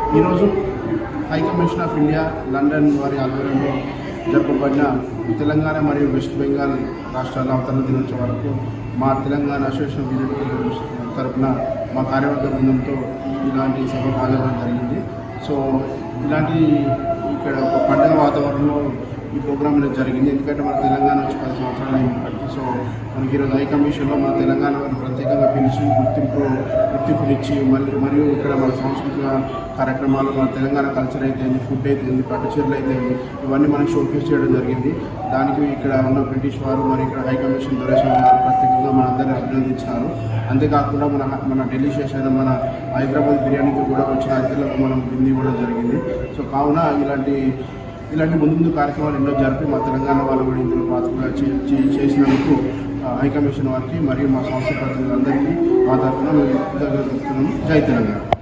ఈరోజు high commission of India London వారి ఆధ్వర్యంలో జరపబడిన తెలంగాణ మరియు వెస్ట్ బెంగాల్ రాష్ట్రాల అవతరణ దినోత్సవం వరకు మా తెలంగాణ అసోసియేషన్ ఆఫ్ యూనిట్ తరపున మా కార్యవర్గ బృందంతో ఇలాంటి సభ పాల్గొనడం జరిగింది సో ఇలాంటి ఇక్కడ ఒక పండుగ వాతావరణంలో ఈ ప్రోగ్రామ్ అనేది జరిగింది ఎందుకంటే మన తెలంగాణ వచ్చి పది సంవత్సరాలు అయింది కాబట్టి సో మనకి ఈరోజు హై కమిషన్లో మన తెలంగాణ వారిని ప్రత్యేకంగా పిలిచి గుర్తింపు గుర్తింపునిచ్చి మళ్ళీ మరియు ఇక్కడ మన సాంస్కృతిక కార్యక్రమాలు మన తెలంగాణ కల్చర్ అయితే ఏంది ఫుడ్ అయితే ఏంది పట్టు చీరలు అయితే ఏంది ఇవన్నీ మనకి షోకేస్ చేయడం జరిగింది దానికి ఇక్కడ ఉన్న బ్రిటిష్ వారు మరి ఇక్కడ హై కమిషన్ దొరేషన్ వారు ప్రత్యేకంగా మనందరినీ అభినందించినారు అంతేకాకుండా మన మన ఢిల్లీ స్టేషన్ మన హైదరాబాద్ బిర్యానీకి కూడా వచ్చిన అతిథులకు మనం విందు ఇవ్వడం జరిగింది సో కావున ఇలాంటి ఇలాంటి ముందు ముందు కార్యక్రమాలు ఎన్నో జరిపి మా తెలంగాణ వాళ్ళు కూడా ఇందులో పాత్రగా చే- చే- చేసినందుకు ఆ, హై కమిషన్ వారికి మరియు మా సంస్థ ప్రతినిధులందరికీ మా తరఫున మేము కృతజ్ఞతలు తెలుపుతున్నాము. జై తెలంగాణ